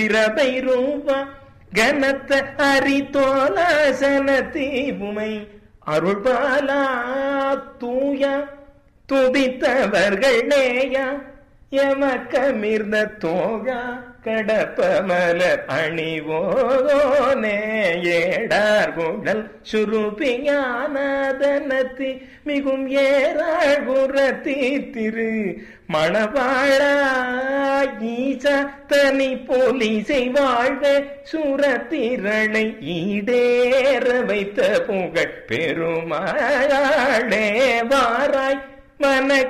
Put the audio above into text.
இரவை ரூபா கனத்த அரித்தோலாசன தீபுமை அருள்பாலா தூயா துதித்தவர்கள் நேயா எமக்கமிர்ந்த தோகா கடப்பமலர் அணிவோனே ஏடார் குடல் சுருபிஞானதனத்தி மிகும் ஏறாள் குரத்தி திரு மணவாழா ஈசா தனி போலீசை வாழ்க சுரத்திரளை ஈடேற வைத்த புகழ் பெருமாளே வாராய் மன